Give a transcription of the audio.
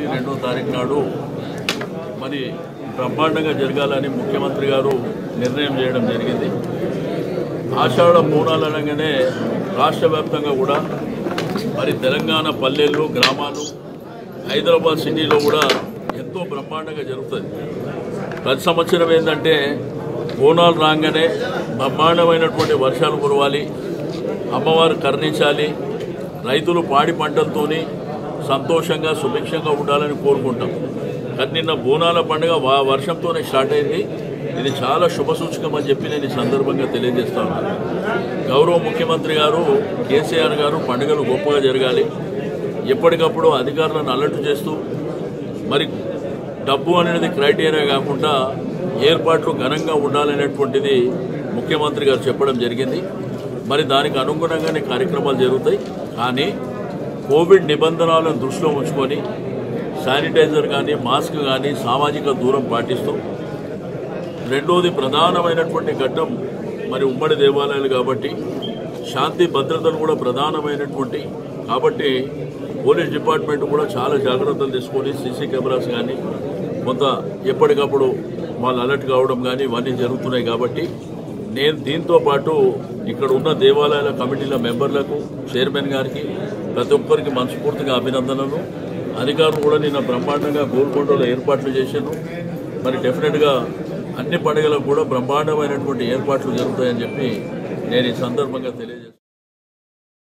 రెండో తారీఖు నాడు మరి బ్రహ్మాండంగా జరగాలని ముఖ్యమంత్రి గారు నిర్ణయం చేయడం జరిగింది ఆషాఢ మూడాలు అనగానే రాష్ట్ర వ్యాప్తంగా కూడా మరి తెలంగాణ పల్లెలు గ్రామాలు హైదరాబాద్ సిటీలో కూడా ఎంతో బ్రహ్మాండంగా జరుగుతుంది ప్రతి సంవత్సరం ఏంటంటే బోనాలు రాగానే బ్రహ్మాండమైనటువంటి వర్షాలు కురవాలి అమ్మవారు కరుణించాలి రైతులు పాడి పంటలతోని సంతోషంగా సుభిక్షంగా ఉండాలని కోరుకుంటాం కానీ నిన్న బోనాల పండుగ వా- వర్షంతోనే స్టార్ట్ అయింది ఇది చాలా శుభసూచకం అని చెప్పి నేను ఈ సందర్భంగా తెలియజేస్తా ఉన్నాను గౌరవ ముఖ్యమంత్రి గారు కేసీఆర్ గారు పండుగలు గొప్పగా జరగాలి ఎప్పటికప్పుడు అధికారులను అలర్ట్ చేస్తూ మరి డబ్బు అనేది క్రైటీరియా కాకుండా ఏర్పాట్లు ఘనంగా ఉండాలనేటువంటిది ముఖ్యమంత్రి గారు చెప్పడం జరిగింది మరి దానికి అనుగుణంగానే కార్యక్రమాలు జరుగుతాయి కానీ కోవిడ్ నిబంధనలను దృష్టిలో ఉంచుకొని శానిటైజర్ కానీ మాస్క్ కానీ సామాజిక దూరం పాటిస్తూ రెండోది ప్రధానమైనటువంటి ఘట్టం మరి ఉమ్మడి దేవాలయాలు కాబట్టి శాంతి భద్రతలు కూడా ప్రధానమైనటువంటి కాబట్టి పోలీస్ డిపార్ట్మెంట్ కూడా చాలా జాగ్రత్తలు తీసుకొని సీసీ కెమెరాస్ కానీ కొంత ఎప్పటికప్పుడు వాళ్ళు అలర్ట్ కావడం కానీ ఇవన్నీ జరుగుతున్నాయి కాబట్టి నేను దీంతో పాటు ఇక్కడ ఉన్న దేవాలయాల కమిటీల మెంబర్లకు చైర్మన్ గారికి ప్రతి ఒక్కరికి మనస్ఫూర్తిగా అభినందనలు అధికారులు కూడా నిన్న బ్రహ్మాండంగా గోల్కొండలో ఏర్పాట్లు చేశాను మరి డెఫినెట్గా అన్ని పండుగలకు కూడా బ్రహ్మాండమైనటువంటి ఏర్పాట్లు జరుగుతాయని చెప్పి నేను ఈ సందర్భంగా తెలియజేస్తాను